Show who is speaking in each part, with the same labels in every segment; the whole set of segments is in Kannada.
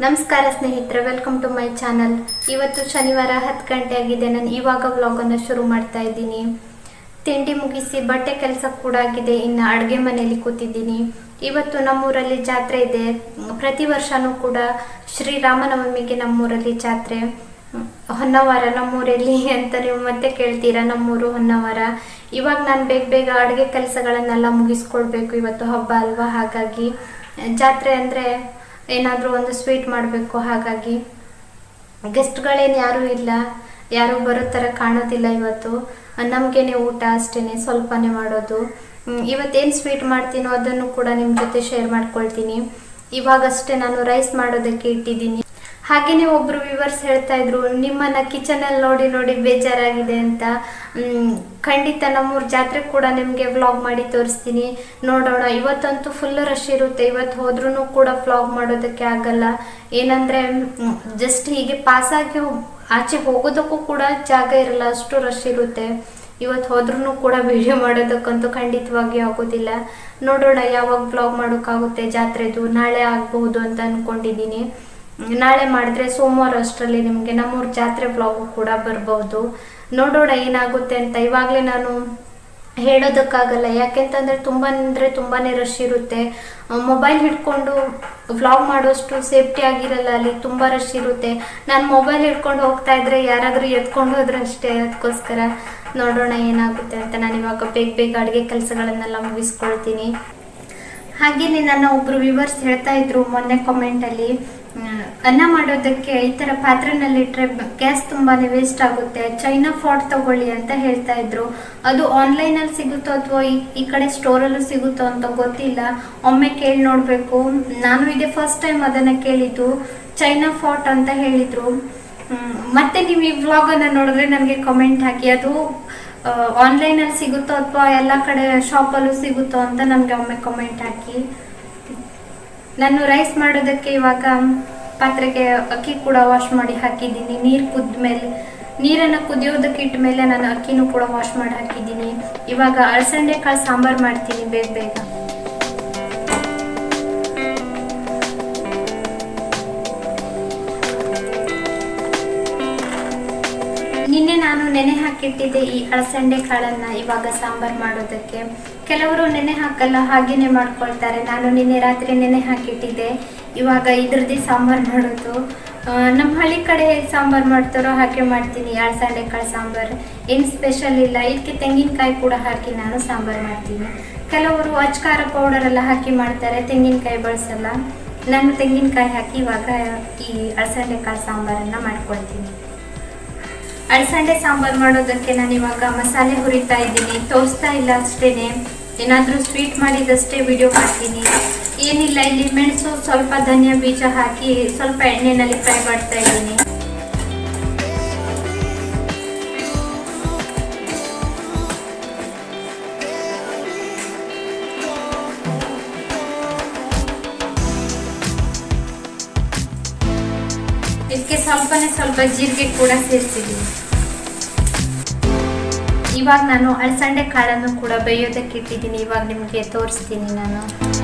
Speaker 1: ನಮಸ್ಕಾರ ಸ್ನೇಹಿತರೆ ವೆಲ್ಕಮ್ ಟು ಮೈ ಚಾನಲ್ ಇವತ್ತು ಶನಿವಾರ ಹತ್ತು ಗಂಟೆ ಆಗಿದೆ ನಾನು ಇವಾಗ ವ್ಲಾಗನ್ನು ಶುರು ಮಾಡ್ತಾ ಇದ್ದೀನಿ ತಿಂಡಿ ಮುಗಿಸಿ ಬಟ್ಟೆ ಕೆಲಸ ಕೂಡ ಆಗಿದೆ ಇನ್ನು ಅಡುಗೆ ಮನೆಯಲ್ಲಿ ಕೂತಿದ್ದೀನಿ ಇವತ್ತು ನಮ್ಮೂರಲ್ಲಿ ಜಾತ್ರೆ ಇದೆ ಪ್ರತಿ ವರ್ಷನೂ ಕೂಡ ಶ್ರೀರಾಮನವಮಿಗೆ ನಮ್ಮೂರಲ್ಲಿ ಜಾತ್ರೆ ಹ್ಮ್, ಹೊನ್ನವಾರ ನಮ್ಮೂರಲ್ಲಿ ಅಂತ ನೀವು ಮತ್ತೆ ಕೇಳ್ತೀರಾ ನಮ್ಮೂರು ಹೊನ್ನವಾರ ಇವಾಗ ನಾನು ಬೇಗ ಬೇಗ ಅಡುಗೆ ಕೆಲಸಗಳನ್ನೆಲ್ಲ ಮುಗಿಸ್ಕೊಳ್ಬೇಕು ಇವತ್ತು ಹಬ್ಬ ಅಲ್ವಾ ಹಾಗಾಗಿ ಜಾತ್ರೆ ಅಂದರೆ ಏನಾದರೂ ಒಂದು ಸ್ವೀಟ್ ಮಾಡಬೇಕು ಹಾಗಾಗಿ ಗೆಸ್ಟ್ಗಳೇನು ಯಾರೂ ಇಲ್ಲ ಯಾರೂ ಬರೋ ಥರ ಕಾಣೋದಿಲ್ಲ ಇವತ್ತು ನಮಗೇನೆ ಊಟ ಅಷ್ಟೇ ಸ್ವಲ್ಪನೇ ಮಾಡೋದು ಹ್ಮ್, ಇವತ್ತೇನು ಸ್ವೀಟ್ ಮಾಡ್ತೀನೋ ಅದನ್ನು ಕೂಡ ನಿಮ್ಮ ಜೊತೆ ಶೇರ್ ಮಾಡ್ಕೊಳ್ತೀನಿ ಇವಾಗಷ್ಟೇ ನಾನು ರೈಸ್ ಮಾಡೋದಕ್ಕೆ ಇಟ್ಟಿದ್ದೀನಿ ಹಾಗೇನೆ ಒಬ್ರು ವಿವರ್ಸ್ ಹೇಳ್ತಾ ಇದ್ರು ನಿಮ್ಮನ್ನ ಕಿಚನ್ ಅಲ್ಲಿ ನೋಡಿ ನೋಡಿ ಬೇಜಾರಾಗಿದೆ ಅಂತ ಹ್ಮ್, ಖಂಡಿತ ನಮ್ಮೂರ್ ಜಾತ್ರೆ ಕೂಡ ನಿಮ್ಗೆ ವ್ಲಾಗ್ ಮಾಡಿ ತೋರಿಸ್ತೀನಿ ನೋಡೋಣ ಇವತ್ತಂತೂ ಫುಲ್ ರಶ್ ಇರುತ್ತೆ ಇವತ್ತು ಹೋದ್ರೂ ಕೂಡ ವ್ಲಾಗ್ ಮಾಡೋದಕ್ಕೆ ಆಗಲ್ಲ ಏನಂದ್ರೆ ಜಸ್ಟ್ ಹೀಗೆ ಪಾಸ್ ಆಗಿ ಹೋಗ್- ಆಚೆ ಹೋಗೋದಕ್ಕೂ ಕೂಡ ಜಾಗ ಇರಲ್ಲ ಅಷ್ಟು ರಶ್ ಇರುತ್ತೆ ಇವತ್ತು ಹೋದ್ರೂ ಕೂಡ ವಿಡಿಯೋ ಮಾಡೋದಕ್ಕಂತೂ ಖಂಡಿತವಾಗಿ ಆಗೋದಿಲ್ಲ ನೋಡೋಣ ಯಾವಾಗ ಬ್ಲಾಗ್ ಮಾಡೋಕ್ಕಾಗುತ್ತೆ ಜಾತ್ರೆದು ನಾಳೆ ಆಗಬಹುದು ಅಂತ ಅನ್ಕೊಂಡಿದ್ದೀನಿ ನಾಳೆ ಮಾಡಿದ್ರೆ ಸೋಮವಾರ ಅಷ್ಟರಲ್ಲಿ ನಿಮಗೆ ನಮ್ಮೂರ ಜಾತ್ರೆ ಬ್ಲಾಗು ಕೂಡ ಬರ್ಬೋದು ನೋಡೋಣ ಏನಾಗುತ್ತೆ ಅಂತ ಇವಾಗಲೇ ನಾನು ಹೇಳೋದಕ್ಕಾಗಲ್ಲ ಯಾಕೆಂತಂದ್ರೆ ತುಂಬ ಅಂದರೆ ತುಂಬಾ ರಶ್ ಇರುತ್ತೆ ಮೊಬೈಲ್ ಹಿಡ್ಕೊಂಡು ವ್ಲಾಗ್ ಮಾಡೋಷ್ಟು ಸೇಫ್ಟಿ ಆಗಿರಲ್ಲ ಅಲ್ಲಿ ತುಂಬ ರಶ್ ಇರುತ್ತೆ ನಾನು ಮೊಬೈಲ್ ಹಿಡ್ಕೊಂಡು ಹೋಗ್ತಾ ಇದ್ರೆ ಯಾರಾದರೂ ಎತ್ಕೊಂಡು ಹೋದ್ರೆ ಅಷ್ಟೇ ಅದಕ್ಕೋಸ್ಕರ ನೋಡೋಣ ಏನಾಗುತ್ತೆ ಅಂತ ನಾನು ಇವಾಗ ಬೇಗ ಬೇಗ ಅಡುಗೆ ಕೆಲಸಗಳನ್ನೆಲ್ಲ ಮುಗಿಸ್ಕೊಳ್ತೀನಿ ಹಾಗೇನೆ ನನ್ನ ಒಬ್ರು ವಿವರ್ಸ್ ಹೇಳ್ತಾ ಇದ್ರು ಮೊನ್ನೆ ಕಾಮೆಂಟ್ ಅಲ್ಲಿ ಮ್, ಅನ್ನ ಮಾಡೋದಕ್ಕೆ ಈ ತರ ಪಾತ್ರೆನಲ್ಲಿ ಇಟ್ರೆ ಗ್ಯಾಸ್ ತುಂಬಾನೇ ವೇಸ್ಟ್ ಆಗುತ್ತೆ ಚೈನಾ ಫಾಟ್ ತಗೊಳ್ಳಿ ಅಂತ ಹೇಳ್ತಾ ಇದ್ರು ಅದು ಆನ್ಲೈನ್ ಅಲ್ಲಿ ಸಿಗುತ್ತೋ ಅಥವಾ ಈ ಕಡೆ ಸ್ಟೋರ್ ಅಲ್ಲೂ ಸಿಗುತ್ತೋ ಅಂತ ಗೊತ್ತಿಲ್ಲ ಒಮ್ಮೆ ಕೇಳಿ ನೋಡ್ಬೇಕು ನಾನು ಇದೇ ಫಸ್ಟ್ ಟೈಮ್ ಅದನ್ನ ಕೇಳಿದ್ದು ಚೈನಾ ಫಾಟ್ ಅಂತ ಹೇಳಿದ್ರು ಮ್, ಮತ್ತೆ ನೀವು ಈ ವ್ಲಾಗ್ ಅನ್ನ ನೋಡಿದ್ರೆ ನನಗೆ ಕಮೆಂಟ್ ಹಾಕಿ ಅದು ಆನ್ಲೈನ್ ಅಲ್ಲಿ ಸಿಗುತ್ತೋ ಅಥವಾ ಎಲ್ಲ ಕಡೆ ಶಾಪಲ್ಲೂ ಸಿಗುತ್ತೋ ಅಂತ ನನಗೆ ಒಮ್ಮೆ ಕಮೆಂಟ್ ಹಾಕಿ ನಾನು ರೈಸ್ ಮಾಡೋದಕ್ಕೆ ಇವಾಗ ಪಾತ್ರೆಗೆ ಅಕ್ಕಿ ಕೂಡ ವಾಶ್ ಮಾಡಿ ಹಾಕಿದ್ದೀನಿ ನೀರು ಕುದ್ಮೇಲೆ ನೀರನ್ನು ಕುದಿಯೋದಕ್ಕೆ ಇಟ್ಟ ಮೇಲೆ ನಾನು ಅಕ್ಕಿನೂ ಕೂಡ ವಾಶ್ ಮಾಡಿ ಹಾಕಿದ್ದೀನಿ ಇವಾಗ ಅಳಸಂಡೆ ಕಾಳು ಸಾಂಬಾರು ಮಾಡ್ತೀನಿ ಬೇಗ ಬೇಗ ನಿನ್ನೆ ನಾನು ನೆನೆ ಹಾಕಿಟ್ಟಿದ್ದೆ ಈ ಅಳಸಂಡೆ ಕಾಳನ್ನ ಇವಾಗ ಸಾಂಬಾರ್ ಮಾಡೋದಕ್ಕೆ ಕೆಲವರು ನೆನೆ ಹಾಕಲ್ಲ ಹಾಗೇನೆ ಮಾಡ್ಕೊಳ್ತಾರೆ ನಾನು ನಿನ್ನೆ ರಾತ್ರಿ ನೆನೆ ಹಾಕಿಟ್ಟಿದ್ದೆ ಇವಾಗ ಇದ್ರದ್ದೇ ಸಾಂಬಾರ್ ಮಾಡೋದು ಆ, ನಮ್ಮ ಹಳ್ಳಿ ಕಡೆ ಹೇಗೆ ಸಾಂಬಾರ್ ಮಾಡ್ತಾರೋ ಹಾಗೆ ಮಾಡ್ತೀನಿ ಅಳಸಂಡೆ ಕಾಳು ಸಾಂಬಾರ್ ಏನು ಸ್ಪೆಷಲ್ ಇಲ್ಲ ಇದಕ್ಕೆ ತೆಂಗಿನಕಾಯಿ ಕೂಡ ಹಾಕಿ ನಾನು ಸಾಂಬಾರ್ ಮಾಡ್ತೀನಿ ಕೆಲವರು ಅಚ್ಕಾರ ಪೌಡರ್ ಎಲ್ಲ ಹಾಕಿ ಮಾಡ್ತಾರೆ ತೆಂಗಿನಕಾಯಿ ಬಳಸಲ್ಲ ನಾನು ತೆಂಗಿನಕಾಯಿ ಹಾಕಿ ಇವಾಗ ಈ ಅಳಸಂಡೆ ಕಾಳು ಸಾಂಬಾರನ್ನ ಮಾಡ್ಕೊಳ್ತೀನಿ ಅಳಸಂಡೆ ಸಾಂಬಾರ್ ಮಾಡೋದಕ್ಕೆ ನಾನು ಇವಾಗ ಮಸಾಲೆ ಹುರಿತಾ ಇದ್ದೀನಿ ತೋರಿಸ್ತಾ ಇಲ್ಲ ಅಷ್ಟೇನೆ ಏನಾದರೂ ಸ್ವೀಟ್ ಮಾಡಿದಷ್ಟೇ ವಿಡಿಯೋ ಮಾಡ್ತೀನಿ ಏನಿಲ್ಲ ಇಲ್ಲಿ ಮೆಣಸು ಸ್ವಲ್ಪ ಧನಿಯಾ ಬೀಜ ಹಾಕಿ ಸ್ವಲ್ಪ ಎಣ್ಣೆನಲ್ಲಿ ಫ್ರೈ ಮಾಡ್ತಾ ಇದ್ದೀನಿ ಇದಕ್ಕೆ ಸ್ವಲ್ಪನೇ ಸ್ವಲ್ಪ ಜೀರಿಗೆ ಕೂಡ ಸೇರಿಸಿದ್ದೀನಿ ಇವಾಗ ನಾನು ಅಳಸಂಡೆ ಕಾಳನ್ನು ಕೂಡ ಬೇಯೋದಕ್ಕೆ ಇಟ್ಟಿದ್ದೀನಿ ಇವಾಗ ನಿಮಗೆ ತೋರಿಸ್ತೀನಿ ನಾನು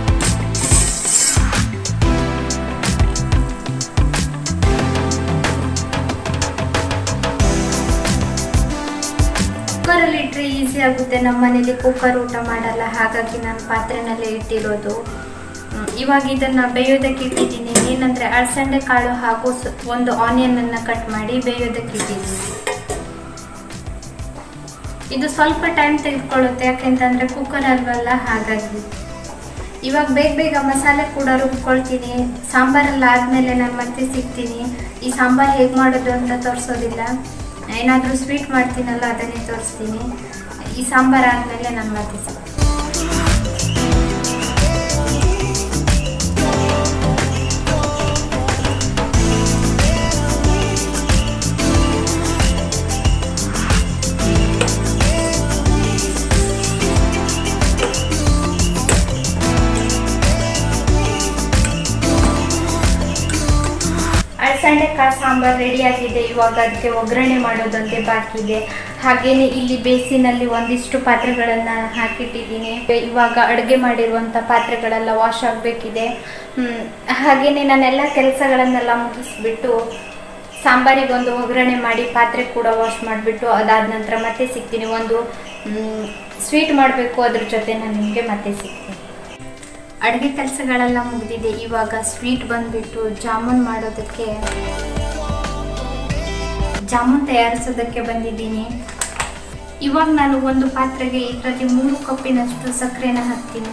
Speaker 1: ಕುಕ್ಕರಲ್ಲಿ ಇಟ್ಟರೆ ಈಸಿ ಆಗುತ್ತೆ ನಮ್ಮ ಮನೇಲಿ ಕುಕ್ಕರ್ ಊಟ ಮಾಡಲ್ಲ ಹಾಗಾಗಿ ನಾನು ಪಾತ್ರೆನಲ್ಲೇ ಇಟ್ಟಿರೋದು ಹ್ಮ್, ಇವಾಗ ಇದನ್ನ ಬೇಯೋದಕ್ಕೆ ಇಟ್ಟಿದ್ದೀನಿ ಏನಂದ್ರೆ ಅಳಸಂಡೆ ಕಾಳು ಹಾಗೂ ಸ- ಒಂದು ಆನಿಯನ್ ಅನ್ನ ಕಟ್ ಮಾಡಿ ಬೇಯೋದಕ್ಕೆ ಇಟ್ಟಿದ್ದೀನಿ ಇದು ಸ್ವಲ್ಪ ಟೈಮ್ ತೆಗೆದುಕೊಳ್ಳುತ್ತೆ ಯಾಕೆಂತಂದ್ರೆ ಕುಕ್ಕರ್ ಅಲ್ವಲ್ಲ ಹಾಗಾಗಿ ಇವಾಗ ಬೇಗ ಬೇಗ ಮಸಾಲೆ ಕೂಡ ರುಬ್ಕೊಳ್ತೀನಿ ಸಾಂಬಾರೆಲ್ಲ ಆದಮೇಲೆ ನಾನು ಮತ್ತೆ ಸಿಗ್ತೀನಿ ಈ ಸಾಂಬಾರು ಹೇಗೆ ಮಾಡೋದು ಅಂತ ತೋರಿಸೋದಿಲ್ಲ ಏನಾದರೂ ಸ್ವೀಟ್ ಮಾಡ್ತೀನಲ್ಲ ಅದನ್ನೇ ತೋರಿಸ್ತೀನಿ ಈ ಸಾಂಬಾರು ಆದಮೇಲೆ ನಾನು ಮತ್ತೆ ಸಿಗ್ತೀನಿ ಅಲಸಂಡೆ ಕಾಳು ಸಾಂಬಾರು ರೆಡಿಯಾಗಿದೆ ಇವಾಗ ಅದಕ್ಕೆ ಒಗ್ಗರಣೆ ಮಾಡೋದಂತೆ ಬಾಕಿ ಇದೆ ಹಾಗೇನೆ ಇಲ್ಲಿ ಬೇಸಿನಲ್ಲಿ ಒಂದಿಷ್ಟು ಪಾತ್ರೆಗಳನ್ನು ಹಾಕಿಟ್ಟಿದ್ದೀನಿ ಇವಾಗ ಅಡುಗೆ ಮಾಡಿರುವಂಥ ಪಾತ್ರೆಗಳೆಲ್ಲ ವಾಶ್ ಆಗಬೇಕಿದೆ ಹಾಗೇನೆ ನಾನೆಲ್ಲ ಕೆಲಸಗಳನ್ನೆಲ್ಲ ಮುಗಿಸ್ಬಿಟ್ಟು ಸಾಂಬಾರಿಗೆ ಒಂದು ಒಗ್ಗರಣೆ ಮಾಡಿ ಪಾತ್ರೆ ಕೂಡ ವಾಶ್ ಮಾಡಿಬಿಟ್ಟು ಅದಾದ ನಂತರ ಮತ್ತೆ ಸಿಗ್ತೀನಿ ಒಂದು ಸ್ವೀಟ್ ಮಾಡಬೇಕು ಅದ್ರ ಜೊತೆ ನಾನು ನಿಮಗೆ ಮತ್ತೆ ಸಿಗ್ತೀನಿ ಅಡುಗೆ ಕೆಲಸಗಳೆಲ್ಲ ಮುಗಿದಿದೆ ಇವಾಗ ಸ್ವೀಟ್ ಬಂದ್ಬಿಟ್ಟು ಜಾಮೂನ್ ಮಾಡೋದಕ್ಕೆ ಜಾಮೂನ್ ತಯಾರಿಸೋದಕ್ಕೆ ಬಂದಿದ್ದೀನಿ ಇವಾಗ ನಾನು ಒಂದು ಪಾತ್ರೆಗೆ ಇದರಲ್ಲಿ ಮೂರು ಕಪ್ಪಿನಷ್ಟು ಸಕ್ಕರೆನ ಹಾಕ್ತೀನಿ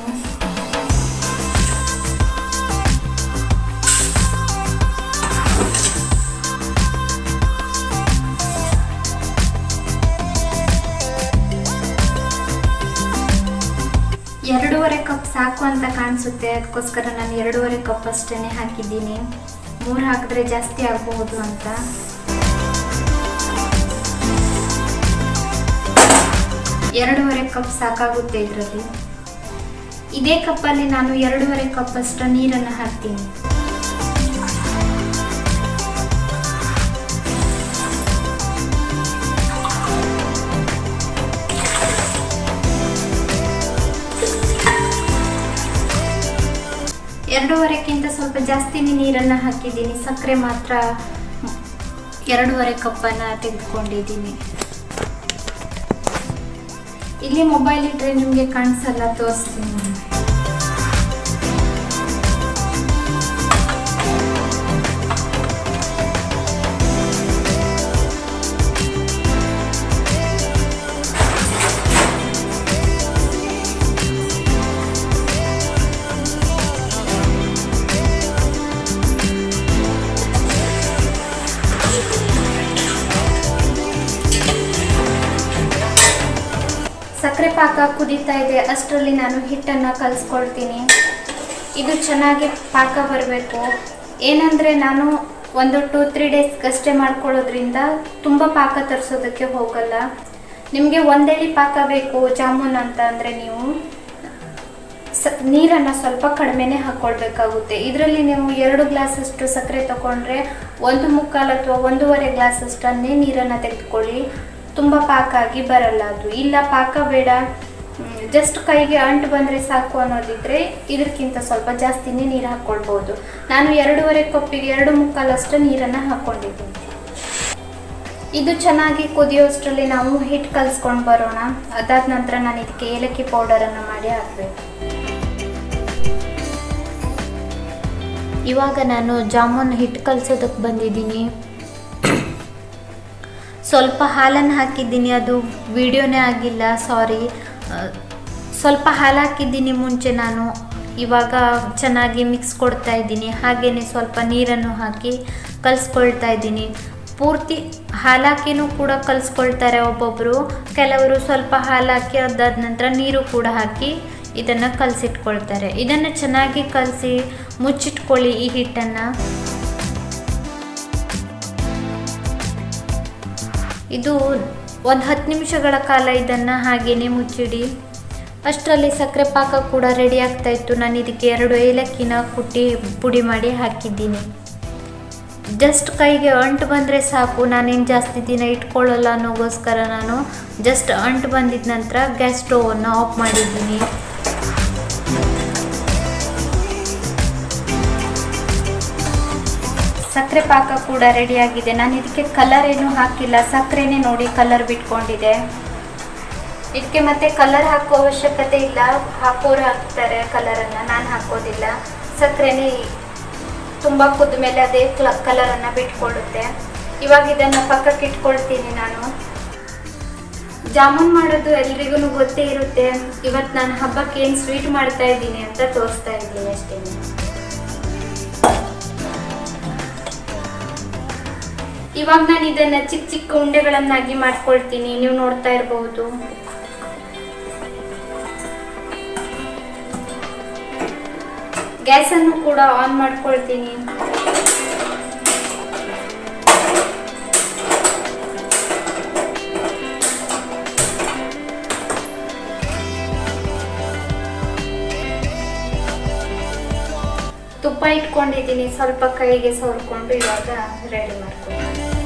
Speaker 1: ಎರಡೂವರೆ ಕಪ್ ಸಾಕು ಅಂತ ಕಾಣಿಸುತ್ತೆ ಅದಕ್ಕೋಸ್ಕರ ನಾನು ಎರಡೂವರೆ ಕಪ್ ಅಷ್ಟೇ ಹಾಕಿದ್ದೀನಿ ಮೂರು ಹಾಕಿದ್ರೆ ಜಾಸ್ತಿ ಆಗಬಹುದು ಅಂತ ಎರಡೂವರೆ ಕಪ್ ಸಾಕಾಗುತ್ತೆ ಇದರಲ್ಲಿ ಇದೇ ಕಪ್ಪಲ್ಲಿ ನಾನು ಎರಡೂವರೆ ಕಪ್ ಅಷ್ಟು ನೀರನ್ನು ಹಾಕ್ತೀನಿ ಎರಡೂವರೆಕ್ಕಿಂತ ಸ್ವಲ್ಪ ಜಾಸ್ತಿನೇ ನೀರನ್ನು ಹಾಕಿದ್ದೀನಿ ಸಕ್ಕರೆ ಮಾತ್ರ ಎರಡೂವರೆ ಕಪ್ಪನ್ನು ತೆಗೆದುಕೊಂಡಿದ್ದೀನಿ ಇಲ್ಲಿ ಮೊಬೈಲ್ ಇಟ್ಟರೆ ನಿಮಗೆ ಕಾಣಿಸಲ್ಲ ತೋರಿಸ್ತೀನಿ ನಾನು ಸಕ್ಕರೆ ಪಾಕ ಕುದೀತಾ ಇದೆ ಅಷ್ಟರಲ್ಲಿ ನಾನು ಹಿಟ್ಟನ್ನು ಕಲಿಸ್ಕೊಳ್ತೀನಿ ಇದು ಚೆನ್ನಾಗಿ ಪಾಕ ಬರಬೇಕು ಏನಂದರೆ ನಾನು ಒಂದು ಟೂ ತ್ರೀ ಡೇಸ್ಗಷ್ಟೇ ಮಾಡ್ಕೊಳ್ಳೋದ್ರಿಂದ ತುಂಬ ಪಾಕ ತರಿಸೋದಕ್ಕೆ ಹೋಗಲ್ಲ ನಿಮಗೆ ಒಂದೇಳಿ ಪಾಕ ಬೇಕು ಜಾಮೂನ್ ಅಂತ ಅಂದರೆ ನೀವು ಸ ನೀರನ್ನು ಸ್ವಲ್ಪ ಕಡಿಮೆನೇ ಹಾಕ್ಕೊಳ್ಬೇಕಾಗುತ್ತೆ ಇದರಲ್ಲಿ ನೀವು ಎರಡು ಗ್ಲಾಸಷ್ಟು ಸಕ್ಕರೆ ತಗೊಂಡ್ರೆ ಒಂದು ಮುಕ್ಕಾಲು ಅಥವಾ ಒಂದೂವರೆ ಗ್ಲಾಸಷ್ಟನ್ನೇ ನೀರನ್ನು ತೆಗೆದುಕೊಳ್ಳಿ ತುಂಬ ಪಾಕ ಆಗಿ ಬರಲ್ಲ ಅದು ಇಲ್ಲ ಪಾಕ ಬೇಡ ಜಸ್ಟ್ ಕೈಗೆ ಅಂಟು ಬಂದರೆ ಸಾಕು ಅನ್ನೋದಿದ್ರೆ ಇದಕ್ಕಿಂತ ಸ್ವಲ್ಪ ಜಾಸ್ತಿನೇ ನೀರು ಹಾಕ್ಕೊಳ್ಬೋದು ನಾನು ಎರಡೂವರೆ ಕಪ್ಪಿಗೆ ಎರಡು ಮುಕ್ಕಾಲಷ್ಟು ನೀರನ್ನು ಹಾಕ್ಕೊಂಡಿದ್ದೀನಿ ಇದು ಚೆನ್ನಾಗಿ ಕುದಿಯೋಷ್ಟರಲ್ಲಿ ನಾವು ಹಿಟ್ಟು ಕಲಿಸ್ಕೊಂಡು ಬರೋಣ ಅದಾದ ನಂತರ ನಾನು ಇದಕ್ಕೆ ಏಲಕ್ಕಿ ಪೌಡರನ್ನು ಮಾಡಿ ಹಾಕಬೇಕು ಇವಾಗ ನಾನು ಜಾಮೂನ್ ಹಿಟ್ಟು ಕಲಿಸೋದಕ್ಕೆ ಬಂದಿದ್ದೀನಿ ಸ್ವಲ್ಪ ಹಾಲನ್ನು ಹಾಕಿದ್ದೀನಿ ಅದು ವಿಡಿಯೋನೇ ಆಗಿಲ್ಲ ಸಾರಿ ಸ್ವಲ್ಪ ಹಾಲು ಹಾಕಿದ್ದೀನಿ ಮುಂಚೆ ನಾನು ಇವಾಗ ಚೆನ್ನಾಗಿ ಮಿಕ್ಸ್ ಕೊಡ್ತಾ ಇದ್ದೀನಿ ಹಾಗೆಯೇ ಸ್ವಲ್ಪ ನೀರನ್ನು ಹಾಕಿ ಕಲಿಸ್ಕೊಳ್ತಾ ಇದ್ದೀನಿ ಪೂರ್ತಿ ಹಾಲು ಹಾಕಿನೂ ಕೂಡ ಕಲಿಸ್ಕೊಳ್ತಾರೆ ಒಬ್ಬೊಬ್ಬರು ಕೆಲವರು ಸ್ವಲ್ಪ ಹಾಲು ಹಾಕಿ ಅದಾದ ನಂತರ ನೀರು ಕೂಡ ಹಾಕಿ ಇದನ್ನು ಕಲಸಿಟ್ಕೊಳ್ತಾರೆ ಇದನ್ನು ಚೆನ್ನಾಗಿ ಕಲಸಿ ಮುಚ್ಚಿಟ್ಕೊಳ್ಳಿ ಈ ಹಿಟ್ಟನ್ನು ಇದು ಒಂದು ಹತ್ತು ನಿಮಿಷಗಳ ಕಾಲ ಇದನ್ನು ಹಾಗೇನೆ ಮುಚ್ಚಿಡಿ ಅಷ್ಟರಲ್ಲಿ ಸಕ್ಕರೆ ಪಾಕ ಕೂಡ ರೆಡಿ ಆಗ್ತಾ ಇತ್ತು ನಾನು ಇದಕ್ಕೆ ಎರಡು ಏಲಕ್ಕಿನ ಕುಟ್ಟಿ ಪುಡಿ ಮಾಡಿ ಹಾಕಿದ್ದೀನಿ ಜಸ್ಟ್ ಕೈಗೆ ಅಂಟು ಬಂದರೆ ಸಾಕು ನಾನೇನು ಜಾಸ್ತಿ ದಿನ ಇಟ್ಕೊಳ್ಳಲ್ಲ ಅನ್ನೋಗೋಸ್ಕರ ನಾನು ಜಸ್ಟ್ ಅಂಟು ಬಂದಿದ ನಂತರ ಗ್ಯಾಸ್ ಸ್ಟೋವನ್ನು ಆಫ್ ಮಾಡಿದ್ದೀನಿ ಸಕ್ಕರೆ ಪಾಕ ಕೂಡ ರೆಡಿಯಾಗಿದೆ ನಾನು ಇದಕ್ಕೆ ಕಲರ್ ಏನು ಹಾಕಿಲ್ಲ ಸಕ್ಕರೆನೇ ನೋಡಿ ಕಲರ್ ಬಿಟ್ಕೊಂಡಿದೆ ಇದಕ್ಕೆ ಮತ್ತೆ ಕಲರ್ ಹಾಕೋ ಅವಶ್ಯಕತೆ ಇಲ್ಲ ಹಾಕೋರು ಹಾಕ್ತಾರೆ ಕಲರನ್ನು ನಾನು ಹಾಕೋದಿಲ್ಲ ಸಕ್ಕರೆನೇ ತುಂಬ ಕುದ್ದ ಮೇಲೆ ಅದೇ ಕಲರನ್ನು ಬಿಟ್ಕೊಳ್ಳುತ್ತೆ ಇವಾಗ ಇದನ್ನು ಪಕ್ಕಕ್ಕೆ ಇಟ್ಕೊಳ್ತೀನಿ ನಾನು ಜಾಮೂನ್ ಮಾಡೋದು ಎಲ್ರಿಗೂ ಗೊತ್ತೇ ಇರುತ್ತೆ ಇವತ್ತು ನಾನು ಹಬ್ಬಕ್ಕೆ ಏನು ಸ್ವೀಟ್ ಮಾಡ್ತಾ ಇದ್ದೀನಿ ಅಂತ ತೋರಿಸ್ತಾ ಇದ್ದೀನಿ ಅಷ್ಟೇ ಇವಾಗ ನಾನು ಇದನ್ನ ಚಿಕ್ಕ ಚಿಕ್ಕ ಉಂಡೆಗಳನ್ನಾಗಿ ಮಾಡ್ಕೊಳ್ತೀನಿ ನೀವು ನೋಡ್ತಾ ಇರಬಹುದು ಗ್ಯಾಸ್ ಅನ್ನು ಕೂಡ ಆನ್ ಮಾಡ್ಕೊಳ್ತೀನಿ ತುಪ್ಪ ಇಟ್ಕೊಂಡಿದ್ದೀನಿ ಸ್ವಲ್ಪ ಕೈಗೆ ಸವರ್ಕೊಂಡು ಇವಾಗ ರೆಡಿ ಮಾಡ್ಕೊಂಡು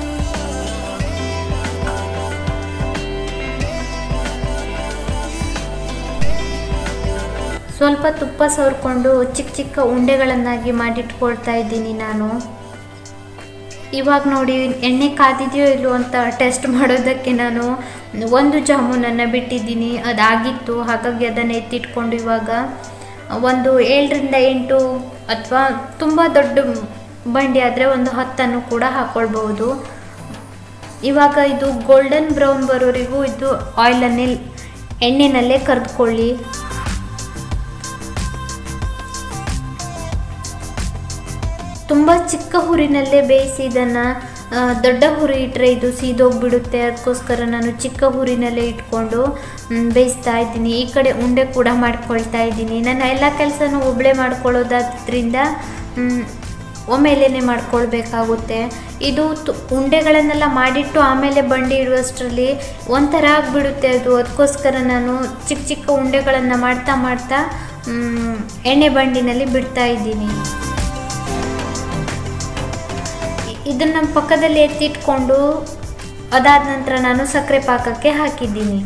Speaker 1: ಸ್ವಲ್ಪ ತುಪ್ಪ ಸವರ್ಕೊಂಡು ಚಿಕ್ಕ ಚಿಕ್ಕ ಉಂಡೆಗಳನ್ನಾಗಿ ಮಾಡಿಟ್ಕೊಳ್ತಾ ಇದ್ದೀನಿ ನಾನು ಇವಾಗ ನೋಡಿ ಎಣ್ಣೆ ಕಾದಿದೆಯೋ ಇಲ್ಲೋ ಅಂತ ಟೆಸ್ಟ್ ಮಾಡೋದಕ್ಕೆ ನಾನು ಒಂದು ಜಾಮೂನನ್ನು ಬಿಟ್ಟಿದ್ದೀನಿ ಅದಾಗಿತ್ತು ಹಾಗಾಗಿ ಅದನ್ನು ಎತ್ತಿಟ್ಕೊಂಡು ಇವಾಗ ಒಂದು ಏಳರಿಂದ ಎಂಟು ಅಥವಾ ತುಂಬ ದೊಡ್ಡ ಬಂಡಿ ಆದರೆ ಒಂದು ಹತ್ತನ್ನು ಕೂಡ ಹಾಕ್ಕೊಳ್ಬಹುದು ಇವಾಗ ಇದು ಗೋಲ್ಡನ್ ಬ್ರೌನ್ ಬರೋರಿಗೂ ಇದು ಆಯಿಲನ್ನೇ ಎಣ್ಣೆನಲ್ಲೇ ಕರೆದುಕೊಳ್ಳಿ ತುಂಬ ಚಿಕ್ಕ ಹುರಿನಲ್ಲೇ ಬೇಯಿಸಿ ಇದನ್ನು ದೊಡ್ಡ ಹುರಿ ಇಟ್ಟರೆ ಇದು ಸೀದೋಗ್ಬಿಡುತ್ತೆ ಅದಕ್ಕೋಸ್ಕರ ನಾನು ಚಿಕ್ಕ ಹುರಿನಲ್ಲೇ ಇಟ್ಕೊಂಡು ಬೇಯಿಸ್ತಾ ಇದ್ದೀನಿ ಈ ಕಡೆ ಉಂಡೆ ಕೂಡ ಮಾಡ್ಕೊಳ್ತಾ ಇದ್ದೀನಿ ನನ್ನ ಎಲ್ಲ ಕೆಲಸನೂ ಒಬ್ಬಳೇ ಮಾಡ್ಕೊಳ್ಳೋದಾದ್ರಿಂದ ಒಮ್ಮೆಲೇ ಮಾಡ್ಕೊಳ್ಬೇಕಾಗುತ್ತೆ ಇದು ತು ಉಂಡೆಗಳನ್ನೆಲ್ಲ ಮಾಡಿಟ್ಟು ಆಮೇಲೆ ಬಂಡಿ ಇಡುವಷ್ಟರಲ್ಲಿ ಒಂಥರ ಆಗಿಬಿಡುತ್ತೆ ಅದು ಅದಕ್ಕೋಸ್ಕರ ನಾನು ಚಿಕ್ಕ ಚಿಕ್ಕ ಉಂಡೆಗಳನ್ನು ಮಾಡ್ತಾ ಮಾಡ್ತಾ ಎಣ್ಣೆ ಬಂಡಿನಲ್ಲಿ ಬಿಡ್ತಾ ಇದ್ದೀನಿ ಇದನ್ನು ಪಕ್ಕದಲ್ಲಿ ಎತ್ತಿಟ್ಕೊಂಡು ಅದಾದ ನಂತರ ನಾನು ಸಕ್ಕರೆ ಪಾಕಕ್ಕೆ ಹಾಕಿದ್ದೀನಿ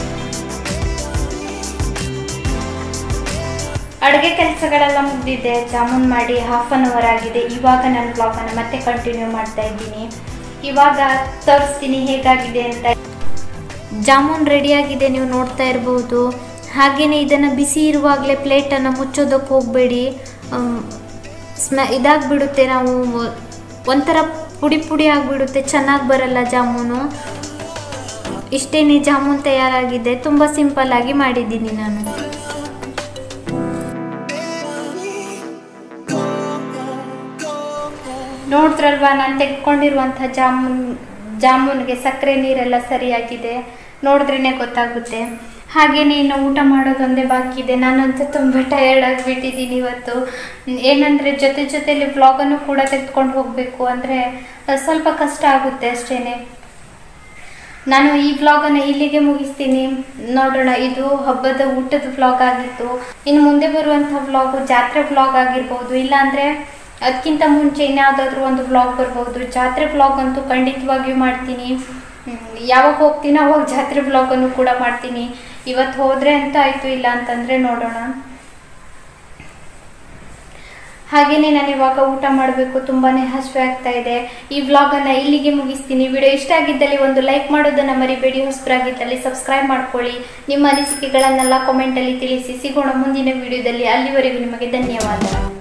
Speaker 1: ಅಡುಗೆ ಕೆಲಸಗಳೆಲ್ಲ ಮುಗಿದಿದೆ ಜಾಮೂನ್ ಮಾಡಿ ಹಾಫ್ ಅನ್ ಅವರ್ ಆಗಿದೆ ಇವಾಗ ನಾನು ಬ್ಲಾಗನ್ನು ಮತ್ತೆ ಕಂಟಿನ್ಯೂ ಮಾಡ್ತಾ ಇದ್ದೀನಿ ಇವಾಗ ತೋರಿಸ್ತೀನಿ ಹೇಗಾಗಿದೆ ಅಂತ ಜಾಮೂನ್ ರೆಡಿಯಾಗಿದೆ ನೀವು ನೋಡ್ತಾ ಇರಬಹುದು ಹಾಗೆಯೇ ಇದನ್ನು ಬಿಸಿ ಇರುವಾಗಲೇ ಪ್ಲೇಟನ್ನು ಮುಚ್ಚೋದಕ್ಕೆ ಹೋಗಬೇಡಿ ಸ್ಮ ಇದಾಗಿಬಿಡುತ್ತೆ ನಾವು ಒಂಥರ ಪುಡಿ ಪುಡಿ ಆಗಿಬಿಡುತ್ತೆ ಚೆನ್ನಾಗಿ ಬರಲ್ಲ ಜಾಮೂನು ಇಷ್ಟೇನೆ ಜಾಮೂನ್ ತಯಾರಾಗಿದೆ ತುಂಬ ಸಿಂಪಲ್ ಆಗಿ ಮಾಡಿದ್ದೀನಿ ನಾನು ನೋಡಿದ್ರಲ್ವಾ ನಾನು ತೆಗೆದುಕೊಂಡಿರುವಂಥ ಜಾಮೂನ್ ಜಾಮೂನ್ಗೆ ಸಕ್ಕರೆ ನೀರೆಲ್ಲ ಸರಿಯಾಗಿದೆ ನೋಡಿದ್ರೇ ಗೊತ್ತಾಗುತ್ತೆ ಹಾಗೆಯೇ ಇನ್ನು ಊಟ ಮಾಡೋದೊಂದೇ ಬಾಕಿ ಇದೆ ನಾನಂತೂ ತುಂಬ ಟಯರ್ಡ್ ಆಗಿಬಿಟ್ಟಿದ್ದೀನಿ ಇವತ್ತು ಏನಂದರೆ ಜೊತೆ ಜೊತೆಲಿ ವ್ಲಾಗನ್ನು ಕೂಡ ತೆಗೆದುಕೊಂಡು ಹೋಗಬೇಕು ಅಂದರೆ ಸ್ವಲ್ಪ ಕಷ್ಟ ಆಗುತ್ತೆ ಅಷ್ಟೇ ನಾನು ಈ ವ್ಲಾಗನ್ನು ಇಲ್ಲಿಗೆ ಮುಗಿಸ್ತೀನಿ ನೋಡೋಣ ಇದು ಹಬ್ಬದ ಊಟದ ವ್ಲಾಗ್ ಆಗಿತ್ತು ಇನ್ನು ಮುಂದೆ ಬರುವಂಥ ವ್ಲಾಗು ಜಾತ್ರೆ ವ್ಲಾಗ್ ಆಗಿರ್ಬೋದು ಇಲ್ಲಾಂದರೆ ಅದಕ್ಕಿಂತ ಮುಂಚೆ ಇನ್ಯಾವುದಾದ್ರೂ ಒಂದು ವ್ಲಾಗ್ ಬರ್ಬೋದು ಜಾತ್ರೆ ವ್ಲಾಗ್ ಅಂತೂ ಖಂಡಿತವಾಗಿಯೂ ಮಾಡ್ತೀನಿ ಯಾವಾಗ ಹೋಗ್ತೀನೋ ಅವಾಗ ಜಾತ್ರೆ ವ್ಲಾಗನ್ನು ಕೂಡ ಮಾಡ್ತೀನಿ ಇವತ್ತು ಹೋದರೆ ಅಂತ ಆಯಿತು ಇಲ್ಲ ಅಂತಂದರೆ ನೋಡೋಣ ಹಾಗೆಯೇ ನಾನು ಇವಾಗ ಊಟ ಮಾಡಬೇಕು ತುಂಬಾ ಹಸಿವೆ ಆಗ್ತಾ ಇದೆ ಈ ವ್ಲಾಗನ್ನು ಇಲ್ಲಿಗೆ ಮುಗಿಸ್ತೀನಿ ವಿಡಿಯೋ ಇಷ್ಟ ಆಗಿದ್ದಲ್ಲಿ ಒಂದು ಲೈಕ್ ಮಾಡೋದನ್ನು ಮರಿಬೇಡಿ ಹೊಸಬರಾಗಿದ್ದಲ್ಲಿ ಸಬ್ಸ್ಕ್ರೈಬ್ ಮಾಡ್ಕೊಳ್ಳಿ ನಿಮ್ಮ ಅನಿಸಿಕೆಗಳನ್ನೆಲ್ಲ ಕಾಮೆಂಟಲ್ಲಿ ತಿಳಿಸಿ ಸಿಗೋಣ ಮುಂದಿನ ವಿಡಿಯೋದಲ್ಲಿ ಅಲ್ಲಿವರೆಗೂ ನಿಮಗೆ ಧನ್ಯವಾದ